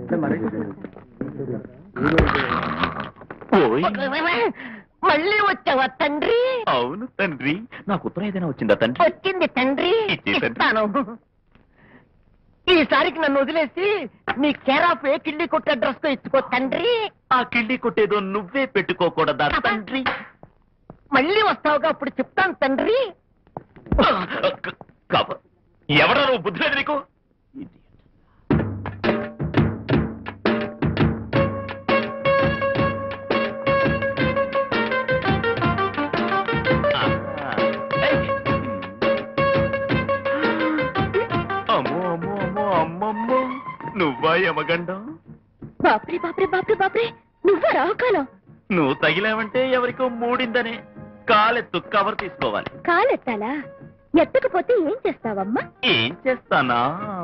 ఓయ్ మళ్ళీ వచ్చావా తండ్రి అవును తండ్రి నాకు ఉత్తరం ఏదైనా వచ్చిందా తండ్రి వచ్చింది తండ్రి ఇచ్చే తండ్రి. ఇస్తాను ఈసారికి నన్ను వదిలేసి నీ కేరాఫ్ ఏ కిళ్ళి కొట్టే డ్రెస్ తో ఇచ్చుకో తండ్రి ఆ కిళ్ళి కొట్టేదో నువ్వే పెట్టుకోకూడదా తండ్రి మళ్ళీ వస్తావుగా అప్పుడు చెప్తాను తండ్రి క- కబ ఎవరా నువ్వు బుద్ధి లేదు నీకు అమ్మో అమ్మో అమ్మో అమ్మమ్మో నువ్వా యమగండం బాప్రే బాప్రే బాప్రే బాప్రే నువ్వా రావుకాలం నువ్వు తగిలావంటే ఎవరికో మూడిందనే కాలెత్తు కవర్ తీసుకోవాలి కాలెత్తాలా ఎత్తకపోతే ఏం చేస్తావమ్మా ఏం చేస్తానా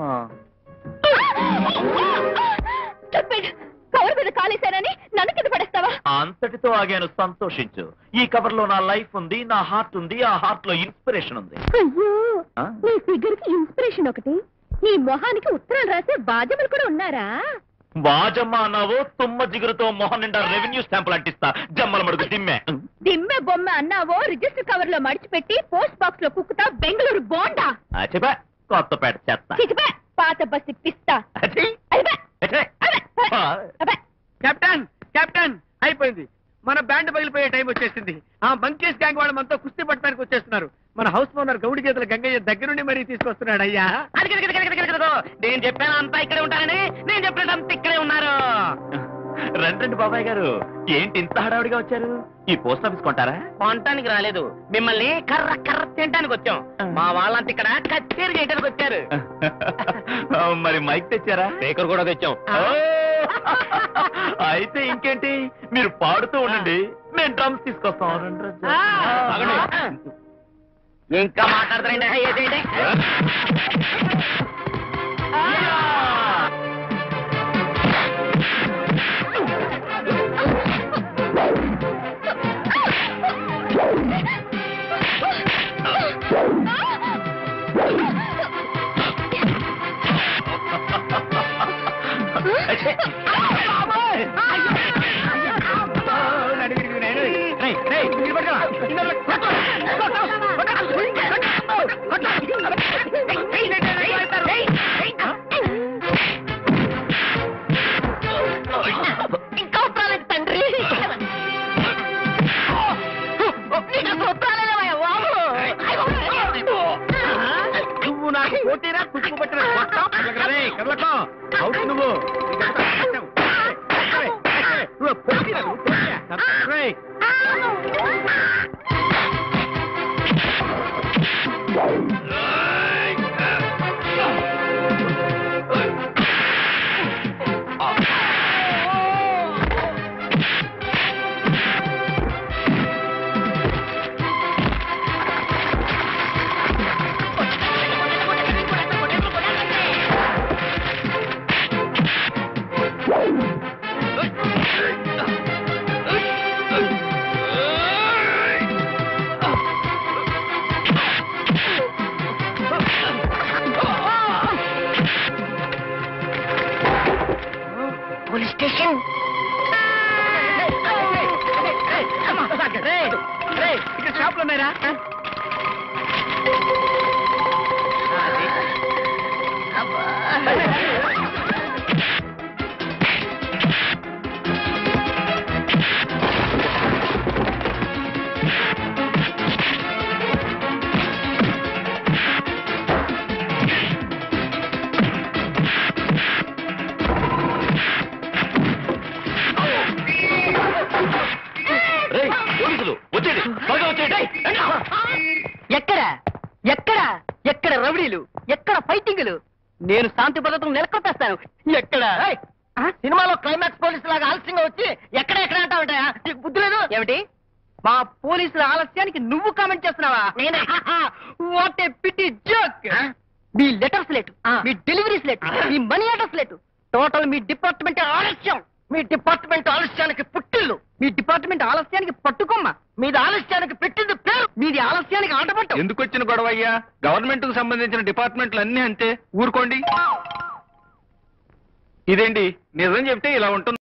కవర్ మీద కాలేశానని నన్ను కింద పడేస్తావా అంతటితో ఆగాను సంతోషించు ఈ కవర్ లో నా లైఫ్ ఉంది నా హార్ట్ ఉంది ఆ హార్ట్ లో ఇన్స్పిరేషన్ ఉంది అయ్యో ఆ? నీ ఫిగర్ కి ఇన్స్పిరేషన్ ఒకటి నీ మొహానికి ఉత్తరాలు రాసే బాధ్యతలు కూడా ఉన్నారా వాజమ్మ అన్నావో తుమ్మ జిగురుతో మొహం నిండా రెవెన్యూ స్టాంపులు అంటిస్తా జమ్మల మడుగు దిమ్మే దిమ్మె బొమ్మ అన్నావో రిజిస్టర్ కవర్ లో మడిచిపెట్టి పోస్ట్ బాక్స్ లో కుక్కుతా బెంగళూరు బోండా ఆ, చెప్పా కొత్తపేట చెత్త చిచిపే పాత బస్సి పిస్తా అదే, అదిపే, అదే. ఆ, అబ్బే. కెప్టెన్ కెప్టెన్ అయిపోయింది మన బ్యాండ్ పగిలిపోయే టైం వచ్చేసింది ఆ బంకేష్ గ్యాంగ్ వాళ్ళు మనతో కుస్తీ పట్టడానికి వచ్చేస్తున్నారు మన హౌస్ ఓనర్ గౌడి గీతల గంగయ్య దగ్గరుండి మరీ తీసుకొస్తున్నాడు అయ్యా అది గిద గిద గిద గిద గిద గిద. నేను చెప్పాను అంతా ఇక్కడే ఉంటానని నేను చెప్పినది అంతా ఇక్కడే ఉన్నారు రండి రండి బాబాయ్ గారు ఏంటి ఇంత హడావుడిగా వచ్చారు ఈ పోస్ట్ ఆఫీస్ కొంటారా కొనటానికి రాలేదు మిమ్మల్ని కర్ర కర్ర తినడానికి వచ్చాం మా వాళ్ళంతా ఇక్కడ కచేరీ చేయడానికి వచ్చారు ఆ, మరి మైక్ తెచ్చారా స్పీకర్ కూడా తెచ్చాం ఓ! అయితే ఇంకేంటి మీరు పాడుతూ ఉండండి మేము డ్రమ్స్ తీసుకొస్తాం రండి, రండి. ఆగండి. ఇంకా మాట్లాడతారండి ఏదేంటి ఇంకా వస్తాలేదు తండ్రి నీకు సూత్రాలేవయ్యా బాబు నువ్వు నాకు పోటీరా కుక్కు పట్టిన కొట్టం? కదలకరా రే, కదలకో. అవుట్ నువ్వు నీకంతా కష్టం. ఏయ్, ఏయ్, ఏయ్, నువ్వు పోటీరా, నువ్వు పోటీరా. కదలకరా రే. పోలీస్ స్టేషన్ రే, రే, ఇక్కడ షాపులు ఉన్నాయరా రేయ్, పోలీసులు వచ్చేయండి త్వరగా వచ్చేయండి రండి. ఎక్కడ ఎక్కడ ఎక్కడ రౌడీలు ఎక్కడ ఫైటింగులు నేను శాంతి భద్రతను నెలకొట్టేస్తాను ఎక్కడ ఆ, సినిమాలో క్లైమాక్స్ పోలీసు లాగా ఆలస్యంగా వచ్చి ఎక్కడ ఎక్కడ అంటావుంటా నీకు బుద్ధి లేదు ఏమిటి మా పోలీసుల ఆలస్యానికి నువ్వు కామెంట్ చేస్తున్నావా నేనే వాట్ ఏ పిటి జోక్ మీ లెటర్స్ లేట్ మీ డెలివరీస్ లేట్ మీ మనీ ఆర్డర్స్ లేట్ టోటల్ మీ డిపార్ట్మెంట్ ఆలస్యం మీ డిపార్ట్మెంట్ ఆలస్యానికి పుట్టిల్లు మీ డిపార్ట్మెంట్ ఆలస్యానికి పట్టుకొమ్మ మీది ఆలస్యానికి పెట్టింది పేరు మీది ఆలస్యానికి ఆటపట్టు ఎందుకు వచ్చిన గొడవ అయ్యా గవర్నమెంట్ కు సంబంధించిన డిపార్ట్మెంట్లు అన్ని అంతే ఊరుకోండి ఇదేంటి నిజం చెప్తే ఇలా ఉంటుంది